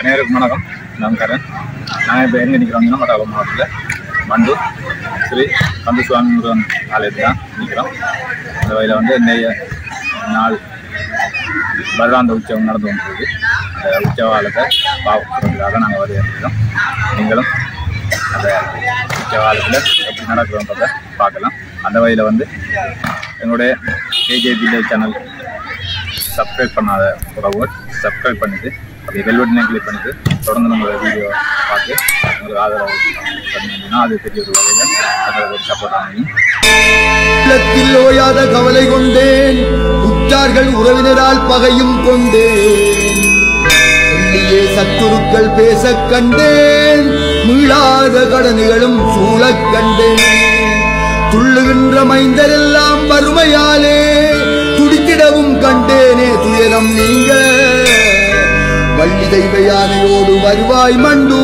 அனைவருக்கும் வணக்கம் நான் கரண் நான் இப்போ எங்கே நிற்கிறோம்னா மட்டக்களப்பு மாவட்டத்தில் மண்டூர் ஸ்ரீ கந்தசுவாமி முருகன் ஆலயத்தில் தான் நிற்கிறோம் அந்த வகையில் வந்து இன்றைய நாள் வருடாந்த உற்சவம் நடந்து கொண்டிருக்கு அந்த உற்சவாலத்தை பார்க்கறதுக்காக நாங்கள் வருகிறோம் நீங்களும் அந்த உற்சவாலத்தில் எப்படி நடக்கிறோன்றதை பார்க்கலாம் அந்த வகையில் வந்து எங்களுடைய கேஜே வில்லேஜ் சேனல் சப்ஸ்கிரைப் பண்ணாத உறவுகள் சப்ஸ்கிரைப் பண்ணிட்டு அப்படி பெல் பட்டனை கிளிக் பண்ணிட்டு தொடர்ந்து நம்மளோட வீடியோ பார்த்து உங்களுக்கு ஆதரவு பண்ணீங்கன்னா அது பெரிய ஒரு வகையில் எங்களுக்கு ஒரு சப்போர்ட் அமையும் உள்ளத்தில் ஓயாத கவலை கொண்டேன் உற்றார்கள் உறவினரால் பகையும் கொண்டேன் சொல்லியே சத்துருக்கள் பேசக் கண்டேன் மீளாத கடன்களும் சூழக் கண்டேன் துள்ளுகின்ற மைந்தரெல்லாம் வறுமையாலே துடித்திடவும் கண்டேனே துயரம் நீங்க வள்ளி தெய்வ யானையோடு வருவாய் மண்டு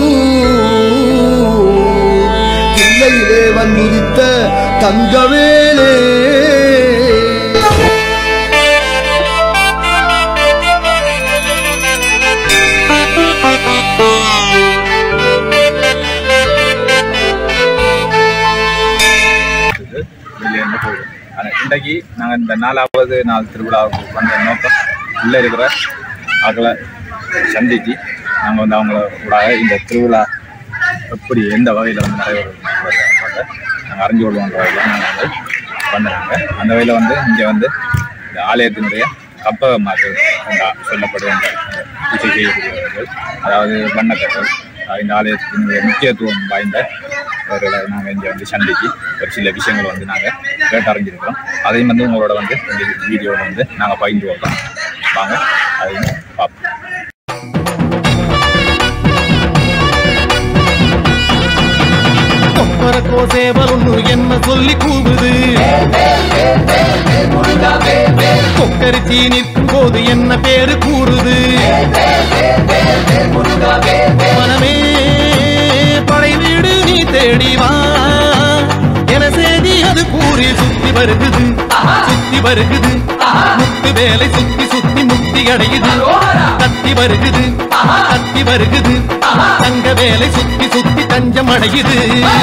கிள்ளையிலே வந்துதித்த தங்கவேலே இருக்குது வெளியேருந்து போயிடும் ஆனால் இன்றைக்கு நாங்கள் இந்த நாலாவது நாள் திருவிழாவுக்கு வந்த நோக்கம் உள்ளே இருக்கிற ஆக்களை சந்திச்சு நாங்கள் வந்து அவங்கள கூட இந்த திருவிழா எப்படி எந்த வகையில் வந்து நடைபெறும் நாங்கள் அறிஞ்சு கொள்வோன்ற வகையில் நாங்கள் வந்து வந்தாங்க அந்த வகையில் வந்து இங்கே வந்து இந்த ஆலயத்தினுடைய கப்பகமார்கள் என்ற சொல்லப்படுகின்ற அந்த பூஜை செய்யக்கூடியவர்கள் அதாவது வண்ணக்கர்கள் அஹ் இந்த ஆலயத்தினுடைய முக்கியத்துவம் வாய்ந்த அவர்களை நாங்கள் இங்கே வந்து சந்திச்சு ஒரு சில விஷயங்களை வந்து நாங்கள் கேட்டறிஞ்சிருக்கிறோம் அதையும் வந்து உங்களோட வந்து இந்த வீடியோவில் வந்து நாங்கள் பகிர்ந்து கொள்கிறோம் வாங்க அதையும் பார்ப்போம் கொப்பரக்கோ சேவலுன்னு என்ன சொல்லி கூவுது கொக்கரிச்சி நிற்கும் போது என்ன பேரு கூறுது மனமே படை வீடு நீ தேடி வா என செய்தி அது கூறி சுத்தி வருகுது சுத்தி வருகுது முத்து வேலை சுத்தி சுத்தி முக்தி அடையுது கத்தி வருகுது கத்தி வருகுது தங்க வேலை சுத்தி சுத்தி தஞ்சம் அடையுது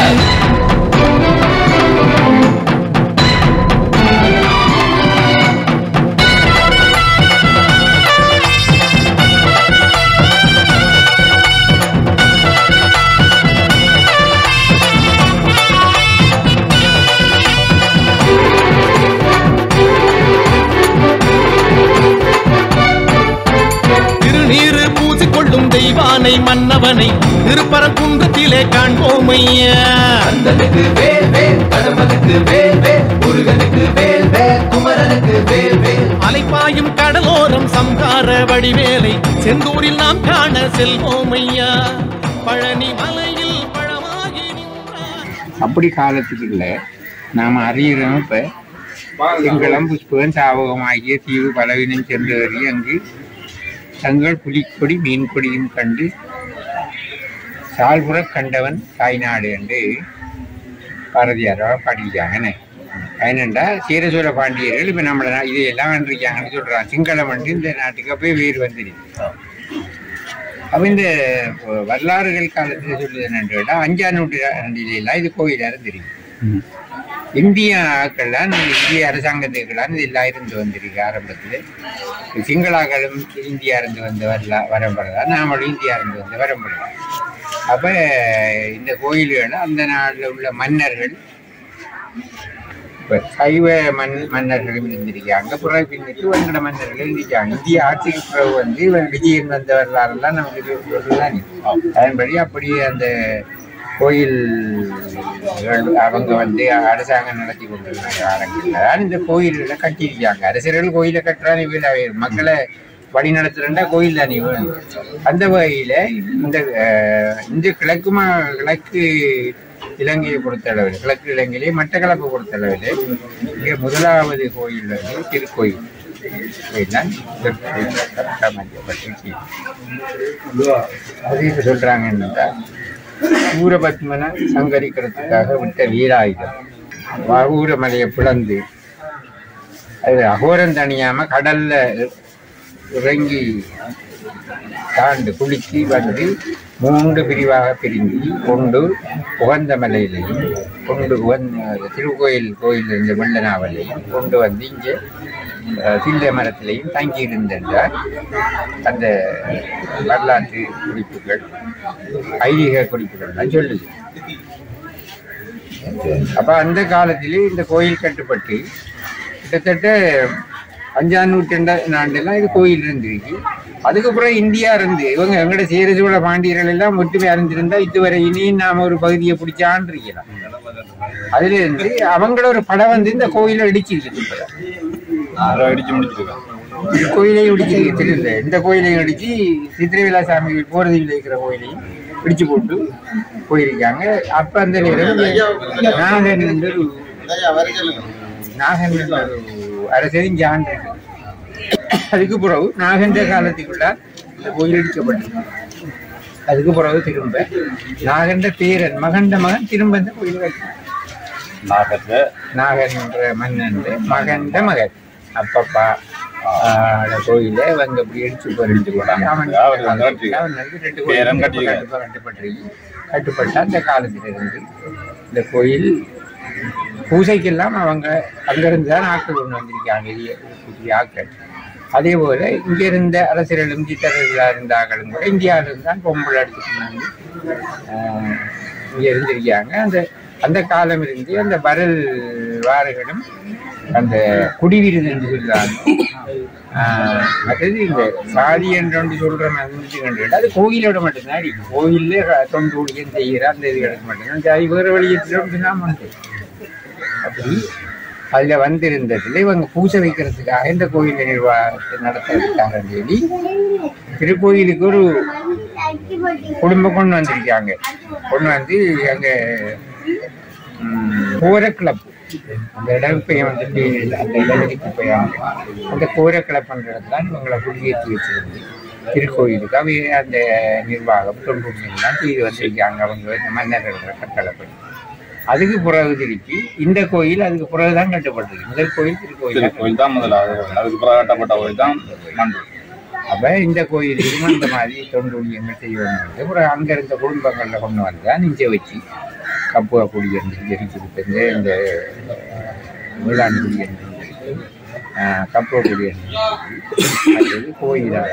திருநீறு பூசிக்கொள்ளும் தெய்வானை மன்னவனை திருப்பரங்குன்றத்திலே காண்போமையா கந்தனுக்கு வேல் வேல் கடம்பனுக்கு வேல் வேல் முருகனுக்கு வேல் வேல் குமரனுக்கு வேல் வேல் அலைப்பாயும் கடலோரம் சம்கார வடிவேலை செந்தூரில் நாம் காண செல்வோமையா பழனி மலையில் பழமாகி நின்றார் அப்படி காலத்துக்கு இல்லை நாம் அறிகிறோம் இப்போ சிங்களம் புஷ்பம் சாவகமாகிய தீவு பலவினம் சென்றவரி அங்கு தங்கள் புலிக்கொடி மீன் கொடியும் கண்டு சால்புற கண்டவன் தாய்நாடு என்று பாரதியாரோட பாடியிருக்காங்கன்னு ஏனென்றா சீரசோழ பாண்டியர்கள் இப்போ நம்மளை நா- இதையெல்லாம் வென்றிருக்காங்கன்னு சொல்கிறான் சிங்களம் வந்து இந்த நாட்டுக்கு போய் வேறு வந்துருக்கு அப்ப இந்த வரலாறுகள் காலத்தில் சொல்லுது என்னன்றா அஞ்சாம் நூற்றாண்டிலாம் இது கோயிலாக இருந்திருக்கு இந்திய ஆக்கள்லாம் இந்திய அரசாங்கத்துக்கெல்லாம் இது எல்லாம் இருந்து வந்திருக்கு ஆரம்பத்தில் சிங்களாக்களும் இந்தியா இருந்து வந்த வரலா வரம்படுறதா நாமளும் இந்தியா இருந்து வந்த வரம்படுறோம் அப்போ இந்த கோயில்களை அந்த நாட்டில் உள்ள மன்னர்கள் இப்போ சைவ மன் மன்னர்களும் இருந்திருக்காங்க பிறகு பின்னுக்கு வெங்கட மன்னர்களும் இருந்திருக்காங்க இந்திய ஆட்சிக்கு பிறகு வந்து இவன் விஜயன் வந்த வரலாறுலாம் நமக்கு சொல்லலாம் அதன்படி அப்படியே அந்த கோயில் அவங்க வந்து அரசாங்கம் நடத்தி கொண்டிருந்த காலங்களில் தான் இந்த கோயில்களை கட்டியிருக்காங்க அரசர்கள் கோயிலை கட்டுறான்னு இவங்க மக்களை வழி நடத்துறா கோயில் தானே வேணும் அந்த வகையில இந்த அஹ், இந்த கிழக்கு மா கிழக்கு இலங்கையை பொறுத்தளவில் கிழக்கு இலங்கையிலே மட்டக்களப்பு பொறுத்தளவில் இங்கே முதலாவது கோயில் வந்து திருக்கோயில் இதுதான் திருக்கோயில் கட்டமைக்கப்பட்டிருக்கு அது என்ன சொல்றாங்கன்னா சூரபத்மனை சங்கரிக்கிறதுக்காக விட்ட வீராயுதம் வகூர மலையை பிளந்து அது அகோரம் தணியாம கடல்ல இறங்கி தாண்டு குளிச்சு வந்து மூன்று பிரிவாக பிரிஞ்சு கொண்டு உகந்த மலையிலையும் கொண்டு உகந்த திருக்கோயில் கோயில் இருந்த வெள்ளனாவலையும் கொண்டு வந்து இங்கே அஹ், தில்லை மரத்திலையும் தங்கி இருந்திருந்தார் அந்த வரலாற்று குறிப்புகள் ஐதீக குறிப்புகள்லாம் சொல்லுது அப்ப அந்த காலத்திலே இந்த கோயில் கட்டுப்பட்டு கிட்டத்தட்ட அஞ்சாம் நூற்றாண்டு ஆண்டுலாம் இது கோயில் இருந்திருக்கு அதுக்கப்புறம் இந்தியா இருந்து இவங்க எங்கட சேரசோழ பாண்டியர்கள் எல்லாம் ஒற்றுமை அறிந்திருந்தா இதுவரை இனியும் நாம ஒரு பகுதியை பிடிச்சான் இருக்கலாம் அதுல இருந்து அவங்களோட ஒரு படம் வந்து இந்த கோயிலை இடிச்சிருக்கு இப்ப. அதை அடிச்சு முடிச்சிருக்கேன் இந்த கோயிலையும் இடிச்சிருக்கு தெரியல இந்த கோயிலையும் இடிச்சு சித்திரவிழா சாமி போறதில் இருக்கிற கோயிலையும் இடிச்சு போட்டு போயிருக்காங்க அப்ப அந்த நேரம் நாகன் என்ற ஒரு நாகன் என்ற ஒரு அரசரின் ஜான் இருக்கு அதுக்கு பிறகு நாகன்ற காலத்துக்குள்ள இந்த கோயில் இடிக்கப்பட்டது அதுக்கு பிறகு திரும்ப நாகன்ற பேரன் மகண்ட மகன் திரும்ப இந்த கோயில் கட்டினார் நாகத்தை நாகன் என்ற மன்னன் மகண்ட மகன் அப்பப்பா ஆஹ், கோயில இவங்க இப்படி இடிச்சு போயிட்டு போனாங்க அவன் அவர் வந்து கட்டி- அவன் வந்து ரெண்டு பேரன் கோயில் கட்டியிருக்காரு. கட்டுப்பட்டு கட்டுப்பட்ட அந்த காலத்திலிருந்து இந்த கோயில் பூஜைக்கெல்லாம் அவங்க அங்கிருந்து தான் ஆட்கள் கொண்டு வந்திருக்காங்க இது புதிய ஆட்கள் அதே போல இங்க இருந்த அரசர்களும் சித்தர்களாக இருந்த ஆட்களும் கூட இந்தியாவிலிருந்து தான் பொம்பளை எடுத்துட்டு வந்து ஆஹ், இங்க இருந்திருக்காங்க அந்த அந்த காலம் இருந்து அந்த வரல் வாறுகளும் அந்த குடிவிருது என்று சொல்றாங்க ஆஹ், மற்றது இந்த சாதி என்று ஒன்று சொல்ற மாதிரி அது கோயிலோட மட்டும்தான் இருக்கு கோயில்ல தொண்டு ஊழியம் செய்கிற அந்த இதுகளுக்கு மட்டும்தான் சாதி வேற வழியத்தில் ஒன்று தான் வந்து அப்படி அதுல வந்திருந்ததுல இவங்க பூஜை வைக்கிறதுக்காக இந்த கோயில் நிர்வாகத்தை நடத்துறதுக்காக சொல்லி திருக்கோயிலுக்கு ஒரு குடும்பம் கொண்டு வந்திருக்காங்க கொண்டு வந்து அங்க ம், கோர கிளப் அந்த இடம் பெயர் வந்துட்டு அந்த இடத்துக்கு பெயர் அந்த கோர கிளப் பண்ற இடத்துல இவங்களை குடியேற்றி வச்சிருந்து திருக்கோயிலுக்கு அவை அந்த நிர்வாகம் தொண்டுலாம் செய்து வந்திருக்காங்க அவங்க இந்த மன்னர்கள் கட்டளப்படி அதுக்கு பிறகு திருப்பி இந்த கோயில் அதுக்கு பிறகுதான் கட்டப்பட்டது முதல் கோயில் திருக்கோயில் கோயில் தான் முதலாவது கோயில் அதுக்கு பிறகு கட்டப்பட்ட கோயில் தான் மண்டூர் அப்ப இந்த கோயிலையும் அந்த மாதிரி தொண்டு ஊழியங்கள் செய்வாங்க அப்புறம் அங்க இருந்த குடும்பங்கள்ல கொண்டு வந்தா நிஞ்ச வச்சு கப்புவா குடியிருந்து எரிச்சிருப்பது இந்த மீளான் குடியிருந்து கப்புவா குடியிருந்து அது கோயிலாக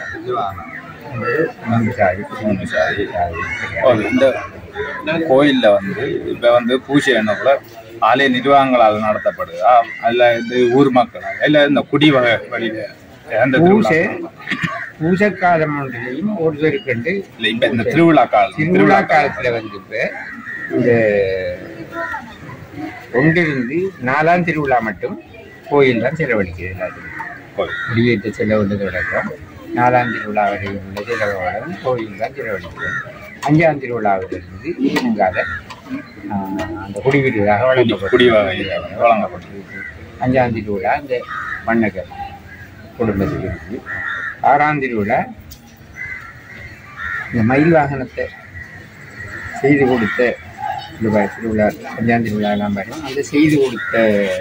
சாதி மூணு சாதி. ஓகே, இந்த கோயில்ல வந்து இப்ப வந்து பூஜை என்ன கூட ஆலய நிர்வாகங்களால் நடத்தப்படுது ஆ, அதுல இந்த ஊர் மக்கள் இல்ல இந்த குடி வகை வழியில எந்த பூசை திருவிழா பூசை காலம் ஒன்றிலையும் ஒருத்தருக்கண்டு இல்ல இப்ப இந்த திருவிழா காலம் திருவிழா காலத்துல வந்து இப்ப இந்த ஒன்றிலிருந்து நாலாம் திருவிழா மட்டும் கோயில் தான் செலவழிக்குது எல்லாத்துக்கும் கோயில். குடியேற்ற செலவு தொடக்கம் நாலாம் திருவிழா வரையும் உள்ள செலவுகளும் கோயில் தான் செலவழிக்குது அஞ்சாம் திருவிழாவிலிருந்து இயங்காத ஆஹ், அந்த குடிவீடுகளாக வழங்கப்படும் குடி வகை வழங்கப்பட்டது அஞ்சாம் திருவிழா இந்த மன்னகர் குடும்பத்துக்கு இருக்கு ஆறாம் திருவிழா இந்த மயில் வாகனத்தை செய்து கொடுத்த இந்த ப- திருவிழா அஞ்சாம் திருவிழாலாம் வரும் அந்த செய்து கொடுத்த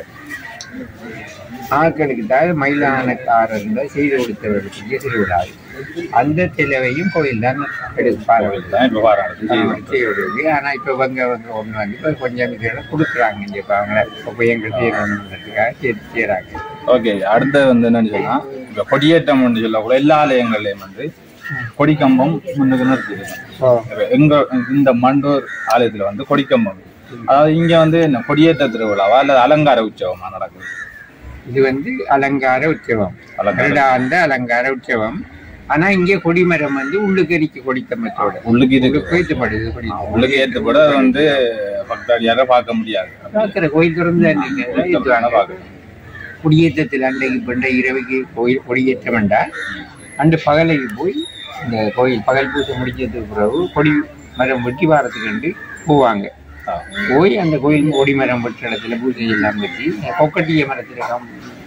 ஆட்களுக்கு தான் மயிலானக்காரர்கள் செய்து கொடுத்தவர்களுக்கு திருவிழா இது. அந்த செலவையும் கோயில் தான் எடுப்பார்கள் கோயில் தான் இப்ப வராங்க செய்வது ஆனா இப்ப இவங்க இவங்க ஒண்ணு வந்து இப்ப கொஞ்சம் இதெல்லாம் கொடுக்குறாங்க இங்க இப்ப அவங்கள இப்ப எங்க செய்யணுன்றதுக்காக சேர்த்து செய்யறாங்க ஓகே அடுத்து வந்து என்னன்னு சொன்னா இப்ப கொடியேற்றம் சொல்லக்கூட எல்லா ஆலயங்கள்லயும் வந்து கொடிக்கம்பம் முன்னுக்கு நிறுத்திது இப்ப எங்க இந்த மண்டூர் ஆலயத்துல வந்து கொடிக்கம்பம் அதாவது இங்க வந்து என்ன கொடியேற்ற திருவிழாவா அல்லது அலங்கார உற்சவமா நடக்குது இது வந்து அலங்கார உற்சவம் அலங்கார வருடாந்த அலங்கார உற்சவம் ஆனா இங்க கொடிமரம் வந்து உள்ளுக்கு அடிக்க கொடிக்கம்பத்தோட உள்ளுக்கு இருக்கு உள்ளுக்கு ஏற்றுப்படுது கொடி உள்ளுக்கு ஏற்றப்பட வந்து பக்தாடியாக பார்க்க முடியாது பார்க்கிற கோயில் திறந்து தான் நீங்க ஏற்றுவாங்க பார்க்கணும் குடியேற்றத்தில் அன்றைக்கு பண்ட இரவுக்கு கோயில் கொடியேற்றம் வேண்டாம் அன்று பகலைக்கு போய் இந்த கோயில் பகல் பூசை முடிச்சதுக்கு பிறகு கொடி மரம் வெட்டி வாரத்துக்கு கண்டு போவாங்க போய் அந்த கோயில் கொடி மரம் வெட்டுற இடத்துல பூஜை எல்லாம் வச்சு இந்த கொக்கட்டிய மரத்துல கம்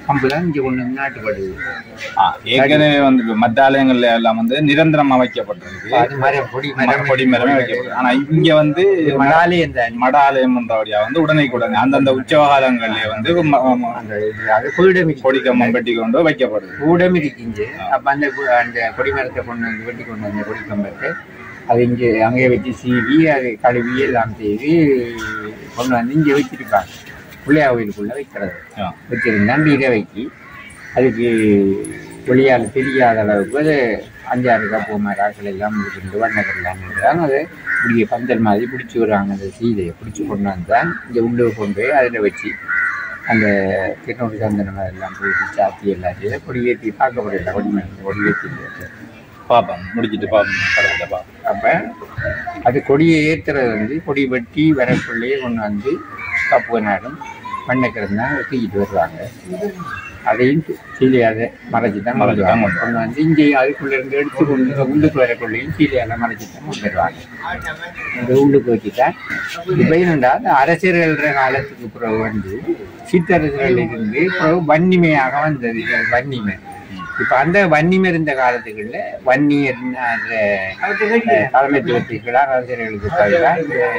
கம்பு தான் இங்கே கொண்டு வந்து நாட்டுப்படுது ஆ, ஏற்கனவே வந்து மற்ற ஆலயங்கள்ல எல்லாம் வந்து நிரந்தரமா வைக்கப்பட்டிருக்கு அது மரம் பொடி மரம் கொடி மரமே வைக்கப்பட்டிருக்கு ஆனா இங்க வந்து மடாலே இந்த மட ஆலயம் என்றபடியா வந்து உடனே அந்தந்த உற்சவகாலங்கள்லயே வந்து ம- ம- அந்த இது அது கூடம் கொடி கம்பம் வெட்டி கொண்டு வைக்கப்படுது கூடம் இருக்குங்க அப்ப அந்த கு- அந்த கொடிமரத்தை கொண்டு வந்து வெட்டி கொண்டு வந்த கொடி கம்பத்தை அது இங்கே அங்கே வச்சு சீவி அது கழுவி எல்லாம் செய்து கொண்டு வந்து இங்கே வச்சிருப்பாங்க பிள்ளையா கோயிலுக்குள்ள வைக்கிறது ஆ. வச்சிருந்தாண்டு இதை வைக்கி அதுக்கு வெளியால் தெரியாத அளவுக்கு அது அஞ்சாறு கப்பு மராக்கள் எல்லாம் முடிச்சுட்டு வண்ணகர்லாம் தான் அதை இப்படியே பந்தல் மாதிரி பிடிச்சி விடுறாங்க அந்த சீதையை பிடிச்சி கொண்டு வந்து தான் இங்கே உள்ளே கொண்டு போய் அதில் வச்சு அந்த திருநூறு சந்தனம் எல்லாம் போட்டு சாத்தி எல்லாத்தையும் கொடியேற்றி பார்க்க முடியல கொடிமேல கொடியேற்றி பாப்போம் முடிச்சிட்டு பாப்போம் படத்துல பாப்போம் அப்போ அது கொடியை ஏற்றுறது வந்து கொடி வெட்டி வரக்குள்ளேயே கொண்டு வந்து கப்பு நாடும் மண்ணக்கிறது தான் தூக்கிட்டு வருவாங்க அதையும் சீலையாத மறைச்சி தான் மறைச்சு தான் கொண்டு கொண்டு வந்து இங்கே அதுக்குள்ள இருந்து எடுத்து கொண்டு இந்த உள்ளுக்கு வரக்குள்ளேயும் சீலையால மறைச்சி தான் கொண்டு வருவாங்க இந்த உள்ளுக்கு வச்சுட்டேன் இப்போ என்னண்டா அந்த அரசியல்ற காலத்துக்கு பிறகு வந்து சித்தரசர்கள் இருந்து பிறகு வன்னிமையாக வந்தது இது வன்னிமை இப்ப அந்த வன்னிமை இருந்த காலத்துக்குள்ள வன்னியர் அந்த அஹ், தலைமைத்துவத்துக்கெல்லாம் அரசியல்களுக்கு பதிலாக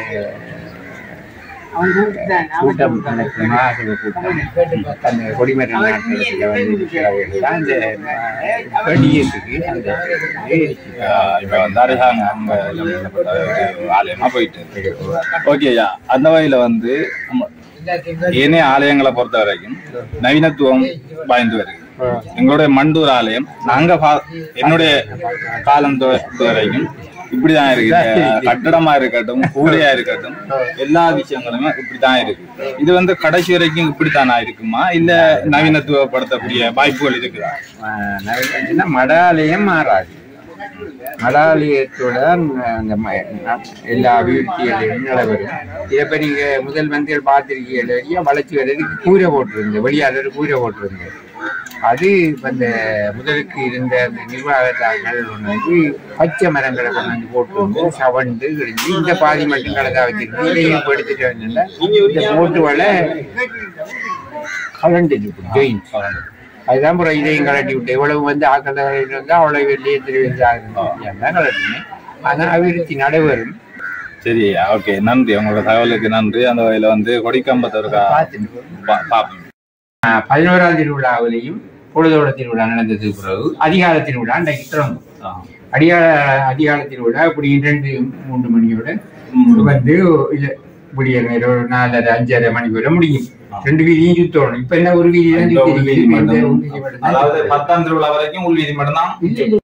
இந்த கூட்டம் நடக்கும் மகாசபை கூட்டம் அந்த கொடிமர நாட்டில் வந்து இருக்கிறவர்கள் தான் இந்த படியத்துக்கு அந்த ஆஹ் இப்ப வந்து அரசாங்கம் அங்க சம்பந்தப்பட்ட ஒரு ஆலயமா போயிட்டு ஓகேயா அந்த வகையில வந்து நம்ம ஏனைய ஆலயங்களை பொறுத்த வரைக்கும் நவீனத்துவம் வாய்ந்து வருது எங்களுடைய மண்டூர் ஆலயம் நாங்க பா- என்னுடைய காலம் தொ- வரைக்கும் இப்படிதான் இருக்கு கட்டடமா இருக்கட்டும் கூரையா இருக்கட்டும் எல்லா விஷயங்களுமே இப்படித்தான் இருக்கு இது வந்து கடைசி வரைக்கும் இப்படித்தானா இருக்குமா இல்ல நவீனத்துவப்படுத்தக்கூடிய வாய்ப்புகள் இருக்குதா ஆஹ் நவீன மடாலயம் மாறாது மடாலயத்தோட அந்த ம- எல்லா அபிவிருத்திகளையும் நிலவரும் இதை இப்ப நீங்க முதல் மந்திரிகள் பார்த்திருக்கீங்க வளர்ச்சி வர்றதுக்கு கூரை போட்டிருந்தது வெளியாளர் கூரை போட்டிருந்தது அது இப்ப இந்த முதலுக்கு இருந்த அந்த நிர்வாகத்தார்கள் ஒன்று வந்து பச்சை மரங்களை கொண்டு வந்து போட்டிருந்து சவண்டு கிழிஞ்சு இந்த பாதி மட்டும் கலந்தா வச்சிருந்து இதையும் எடுத்துட்டு வந்து இந்த போட்டு வலை கலண்டுட்டு ஜெயின் அதுதான் அப்புறம் இதையும் கலட்டி விட்டு எவ்வளவு வந்து ஆக்கல இருந்தா அவ்வளவு வெளியே தெரிவித்து தான் கலட்டினேன் ஆனால் அபிவிருத்தி நடைபெறும் சரி ஓகே நன்றி உங்களோட தகவலுக்கு நன்றி அந்த வகையில வந்து கொடிக்கம்பத்தை இருக்கா பார்த்துட்டு பா- பாப்போம் ஆஹ் பதினோராம் திருவிழாவிலையும் பொழுதோட திருவிழா நடந்ததுக்கு பிறகு அதிகார திருவிழா அன்றைக்கு தொடங்கும் ஆ. அதிகார அதிகார திருவிழா இப்படி ரெண்டு மூன்று மணியோட வந்து இல்ல இப்படி நேரம் ஒரு நாலரை அஞ்சரை மணிக்கு வரை முடியும் ரெண்டு வீதியும் சுத்தணும் இப்ப என்ன ஒரு வீதி தான் இந்த உள் வீதி சுத்தி மட்டும். இந்த உள் வீதி மட்டும் தான் அதாவது சுத்தணும். பத்தாம் திருவிழா வரைக்கும் உள் வீதி மட்டும்தான் இல்ல, இல்ல.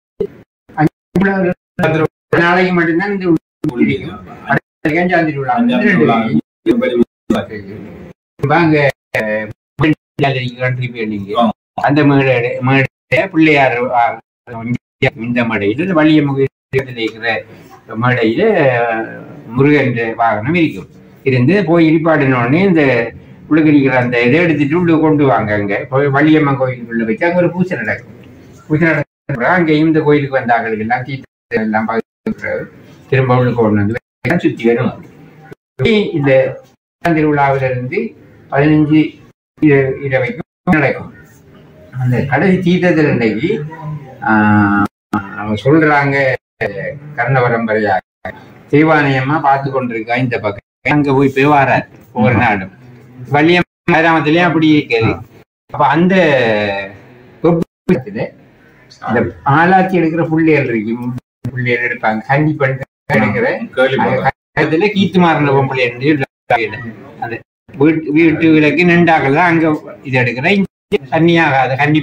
அஞ்சு திருவிழா நாளைக்கு மட்டும்தான் இந்த உள் வீதி. அஞ்சாம் திருவிழா வந்து அஞ்சாம் ரெண்டு திருவிழா வீதி. வெளி வீதி. வாங்க அஹ், பிள்ளையார் கண்ட்ரி பில்டிங் ஆ. அந்த மேடை மேடை பிள்ளையார் ஆ, இந்த மேடையில் வள்ளிய முகத்தில் இருக்கிற மேடையில அஹ், முருகன் வாகனம் இருக்கும் இருந்து போய் இடிப்பாடினோடனே இந்த உள்ளுக்கு இருக்கிற அந்த இதை எடுத்துட்டு உள்ள கொண்டு வாங்க அங்க போய் வள்ளியம்மன் கோயிலுக்குள்ள வச்சு அங்க ஒரு பூஜை நடக்கும் பூஜை நடக்கும் அங்கேயும் இந்த கோயிலுக்கு வந்த ஆட்களுக்கு எல்லாம் தீர்த்தம் எல்லாம் பார்த்து திரும்ப உள்ள கொண்டு வந்து எல்லாம் சுத்தி வரும் இப்படி இந்த திருவிழாவில இருந்து பதினஞ்சு இர- இரவைக்கும் நடக்கும் அந்த கடைசி தீர்த்தத்தில் இன்னைக்கு ஆஹ், அவங்க சொல்றாங்க கர்ணபரம்பரையாக தேவாலயமா பார்த்து கொண்டிருக்கா இந்த பக்கம் அங்க போய் போய் வாரார் ஒவ்வொரு நாடும் வள்ளியம் கிராமத்திலயும் அப்படி இருக்குது அப்ப அந்த ஒப்பந்தத்துல இந்த ஆளாச்சி எடுக்கிற புள்ளியல் இருக்கு புள்ளியல் எடுப்பாங்க கண்டி பண்ணி எடுக்கிற கேள்விப்பட்டேன். அதுல கீத்து மாறின பொம்பளை இருந்து அந்த வீட்டு வீட்டு விளக்கு நின்றாக்கள் தான் அங்க இது எடுக்கிறேன் இங்க தண்ணியாகாத கன்னி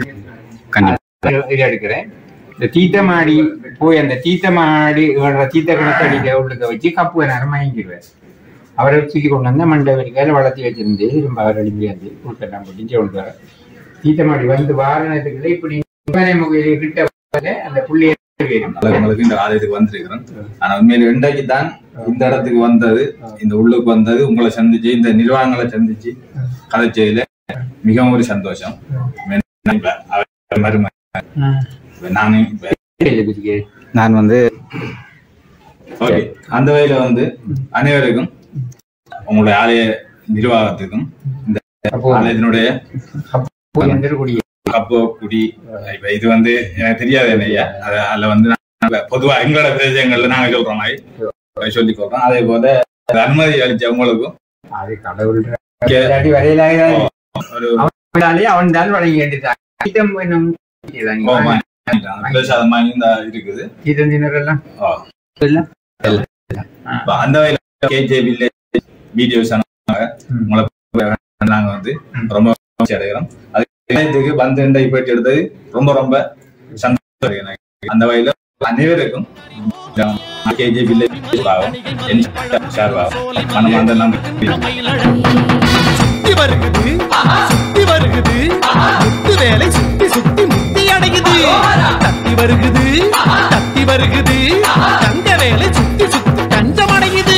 இது எடுக்கிறேன் இந்த தீத்தமாடி போய் அந்த தீத்தமாடி வர்ற தீத்த கணக்கடிக்க உள்ளுக்க வச்சு கப்பு நேரம் மயங்கிடுவார் அவரை தூக்கி கொண்டு வந்தா மண்டை வரைக்கால வளர்த்தி வச்சிருந்து திரும்ப அவர் அடிமையாந்து கூட்டெல்லாம் போட்டு கொண்டு வர தீத்தமாடி வந்து வாரணத்துக்குள்ள இப்படி முகையில கிட்ட வந்து அந்த புள்ளிய வேணும் உங்களுக்கு இந்த ஆலயத்துக்கு வந்திருக்கிறேன் ஆனா உண்மையில இன்றைக்கு தான் இந்த இடத்துக்கு வந்தது இந்த உள்ளுக்கு வந்தது உங்களை சந்திச்சு இந்த நிர்வாகங்களை சந்திச்சு கதைச்சதுல மிகவும் ஒரு சந்தோஷம் இப்ப அவர் மருமகன். நானும் இப்ப நான் வந்து ஓகே அந்த வகையில வந்து அனைவருக்கும் உங்களுடைய ஆலய நிர்வாகத்துக்கும் இந்த அப்போ ஆலயத்தினுடைய எந்திரக்கூடிய கப்பு குடி இப்ப இது வந்து எனக்கு தெரியாது என்னையா அது அதுல வந்து நாங்க பொதுவா எங்களோட பிரதேசங்கள்ல நாங்க சொல்ற மாதிரி சொல்லி கொள்றோம் அதே போல அனுமதி அளிச்ச உங்களுக்கும் அது கடவுள் இல்லாட்டி வரையிலாக ஒரு அவனாலே அவன் தான் வழங்கி வேண்டியதான் இடம் என்னும் இதுதான். கோபமா பிரசாதமா இந்த இருக்குது இருந்தினரெல்லாம் ஆ. இல்ல? இப்ப அந்த வகையில கேஜே வில்லேஜ் வீடியோஸ் உங்களை நாங்க வந்து ரொம்ப மகிழ்ச்சி அடைகிறோம் அது இணையத்துக்கு வந்து இந்த இப்படி எடுத்தது ரொம்ப ரொம்ப சந்தோஷம் எனக்கு அந்த வகையில அனைவருக்கும் கேஜே வில்லேஜ் என் சார்பாகும் மனமார்ந்த நன்றி சுத்தி வருகுது சுத்தி வருகுது முத்து வேலை சுத்தி சுத்தி முத்தி அடையுது தத்தி வருகுது தத்தி வருகுது தங்க வேலை சுத்தி சுத்தி தஞ்சம் அடையுது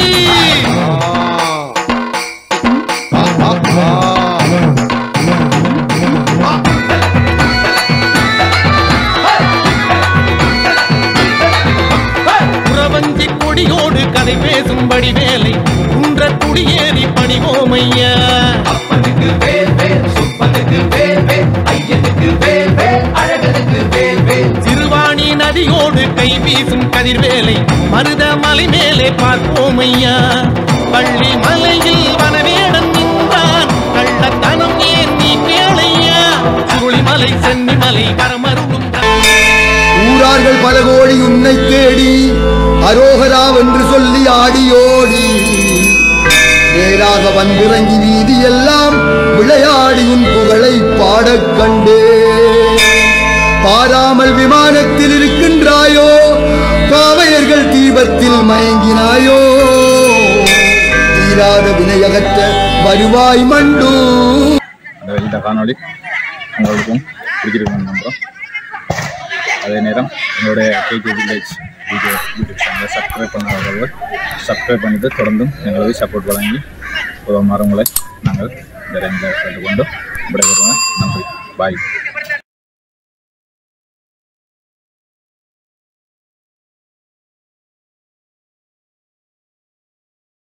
புறவஞ்சி கொடியோடு கதை பேசும்படி வேலை குன்ற குடியேறி பணிவோம் ஐயா அப்பனுக்கு வேல் வேல் சுப்பனுக்கு வேல் வேல் ஐயனுக்கு வேல் வேல் அழகனுக்கு வேல் வேல் சிறுவாணி நதியோடு கை வீசும் கதிர்வேலை மருத மலை மேலே பார்ப்போம் ஐயா பள்ளி மலையில் வனவேடன் நின்றான் கள்ளத்தனம் ஏன் நீ கேளையா சுருளிமலை சென்னிமலை வரமருளும் ஊரார்கள் பல கோடி உன்னை தேடி அரோகராவென்று சொல்லி ஆடியோடி நேராக வந்திறங்கி வீதி எல்லாம் விளையாடி உன் புகழை பாடக் கண்டே பாராமல் விமானத்தில் இருக்கின்றாயோ காவையர்கள் தீபத்தில் மயங்கினாயோ தீராத வினையகற்ற வருவாய் மண்டு அந்த இந்த காணொளி உங்களுக்கும் பிடிச்சிருக்கும்னு நம்புகிறோம் அதே நேரம் எங்களுடைய கேகே வில்லேஜ் வீடியோ யூடியூப் சேனலை சப்ஸ்கிரைப் பண்ணாதவர்கள் சப்ஸ்கிரைப் பண்ணிட்டு தொடர்ந்தும் எங்களுக்கு சப்போர்ட் வழங்கி உதவுமாறு உங்களை நாங்கள் இந்த டைமில் கேட்டுக்கொண்டு விடைபெறுவோம் நன்றி பாய்